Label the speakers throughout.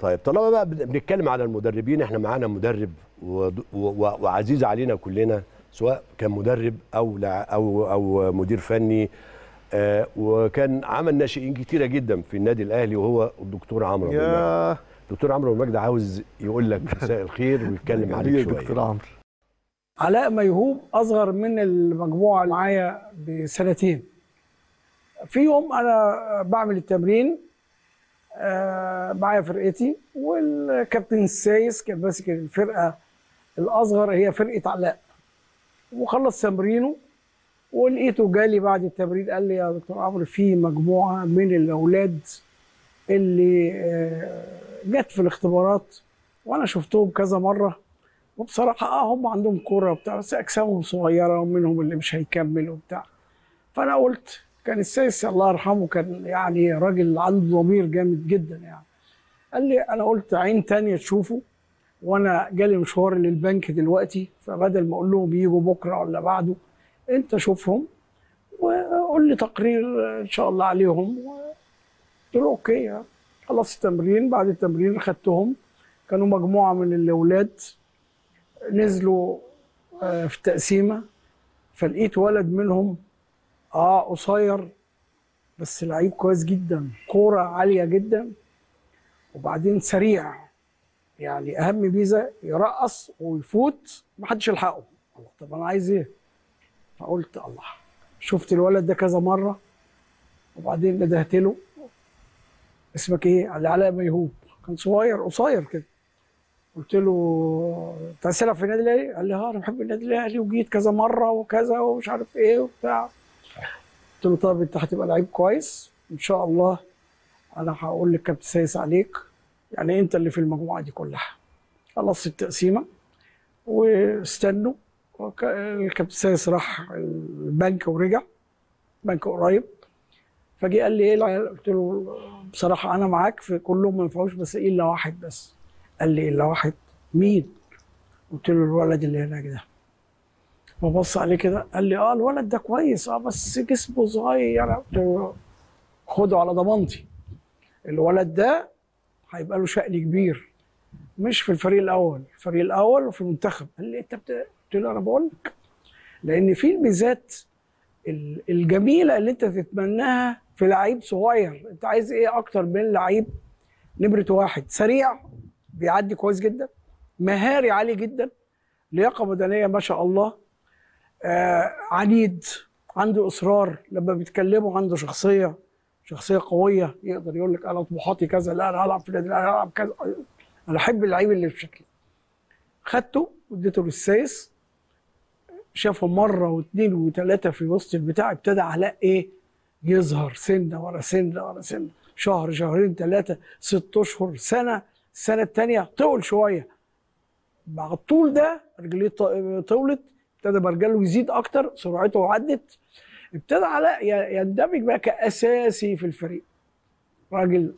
Speaker 1: طيب طالما بقى بن- بنتكلم على المدربين احنا معانا مدرب ود- و- و- وعزيز علينا كلنا سواء كان مدرب او لع- او او مدير فني آه وكان عمل ناشئين كتيره جدا في النادي الاهلي وهو الدكتور عمرو أبو المجد.
Speaker 2: يا
Speaker 1: دكتور عمرو أبو المجد عاوز يقول لك مساء الخير ويتكلم عليك
Speaker 2: يا
Speaker 1: شويه
Speaker 2: دكتور عمرو
Speaker 3: علاء ميهوب اصغر من المجموعه اللي معايا بسنتين في يوم انا بعمل التمرين آه، معايا فرقتي والكابتن السايس كان ماسك الفرقه الاصغر هي فرقه علاء وخلص تمرينه ولقيته جالي بعد التمرين قال لي يا دكتور عمرو في مجموعه من الاولاد اللي آه، جت في الاختبارات وانا شفتهم كذا مره وبصراحه اه هم عندهم كوره وبتاع بس اجسامهم صغيره ومنهم اللي مش هيكمل وبتاع فانا قلت كان السيس الله يرحمه كان يعني راجل عنده ضمير جامد جدا يعني قال لي انا قلت عين تانية تشوفه وانا جالي مشوار للبنك دلوقتي فبدل ما اقول لهم يجوا بكره ولا بعده انت شوفهم وقول لي تقرير ان شاء الله عليهم قلت له اوكي خلصت التمرين بعد التمرين خدتهم كانوا مجموعه من الاولاد نزلوا آه، في التقسيمه فلقيت ولد منهم اه قصير بس لعيب كويس جدا كوره عاليه جدا وبعدين سريع يعني اهم ميزه يرقص ويفوت محدش يلحقه الله طب انا عايز ايه فقلت الله شفت الولد ده كذا مره وبعدين ندهت له اسمك ايه؟ قال لي علاء ميهوب كان صغير قصير كده قلت له انت عايز تلعب في النادي الاهلي؟ قال لي اه انا بحب النادي الاهلي وجيت كذا مره وكذا ومش عارف ايه وبتاع قلت له طب انت هتبقى لعيب كويس ان شاء الله انا هقول للكابتن سايس عليك يعني انت اللي في المجموعه دي كلها خلصت التقسيمه واستنوا وك- الكابتن سايس راح البنك ورجع بنك قريب فجي قال لي ايه العيال؟ قلت له بصراحه انا معاك في كلهم ما ينفعوش بس الا واحد بس قال لي الا واحد مين؟ قلت له الولد اللي هناك ده فبص عليه كده قال لي اه الولد ده كويس اه بس جسمه صغير قلت له خده على ضمانتي الولد ده هيبقى له شأن كبير مش في الفريق الاول الفريق الاول وفي المنتخب قال لي انت بت... قلت له انا بقول لك لان في الميزات ال- الجميله اللي انت تتمناها في لعيب صغير انت عايز ايه اكتر من لعيب نمره واحد سريع بيعدي كويس جدا مهاري عالي جدا لياقه بدنيه ما شاء الله آه عنيد عنده اصرار لما بيتكلموا عنده شخصيه شخصيه قويه يقدر يقول لك انا طموحاتي كذا لا انا هلعب في النادي انا هلعب كذا انا احب اللعيب اللي بشكل خدته واديته للسايس شافهم مره واثنين وثلاثه في وسط البتاع ابتدى علاء ايه يظهر سنه ورا سنه ورا سنه شهر شهرين ثلاثه ست اشهر سنه السنه الثانيه طول شويه مع الطول ده رجليه ط- طولت ابتدى برجله يزيد اكتر سرعته عدت ابتدى علاء ي- يندمج بقى كاساسي في الفريق راجل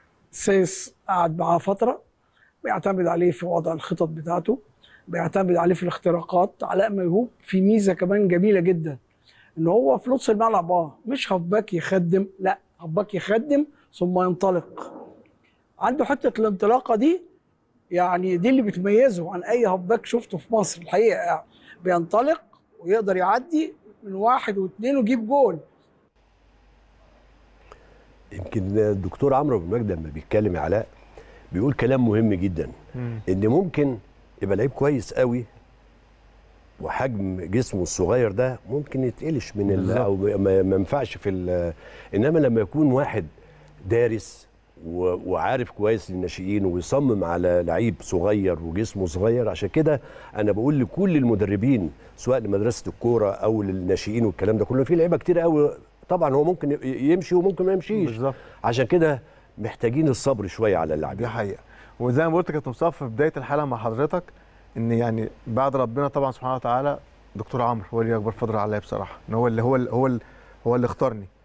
Speaker 3: سيس قعد معاه فتره بيعتمد عليه في وضع الخطط بتاعته بيعتمد عليه في الاختراقات علاء ميهوب في ميزه كمان جميله جدا ان هو في نص الملعب اه مش هفباك يخدم لا هفباك يخدم ثم ينطلق عنده حته الانطلاقه دي يعني دي اللي بتميزه عن اي هفباك شفته في مصر الحقيقه يعني بينطلق ويقدر يعدي من واحد واثنين ويجيب جول
Speaker 1: يمكن الدكتور عمرو بن مجد لما بيتكلم يا علاء بيقول كلام مهم جدا ان ممكن يبقى لعيب كويس قوي وحجم جسمه الصغير ده ممكن يتقلش من ال
Speaker 2: بالظبط.
Speaker 1: او ما ما ينفعش في ال- انما لما يكون واحد دارس و- وعارف كويس الناشئين ويصمم على لعيب صغير وجسمه صغير عشان كده انا بقول لكل المدربين سواء لمدرسه الكوره او للناشئين والكلام ده كله في لعيبه كتير قوي طبعا هو ممكن ي- يمشي وممكن ما يمشيش
Speaker 2: بالظبط
Speaker 1: عشان كده محتاجين الصبر شويه على اللاعبين
Speaker 2: دي حقيقه وزي ما قلت كابتن مصطفى في بدايه الحلقه مع حضرتك ان يعني بعد ربنا طبعا سبحانه وتعالى دكتور عمرو هو اللي اكبر فضل عليا بصراحه ان هو اللي هو اللي هو اللي, هو اللي اختارني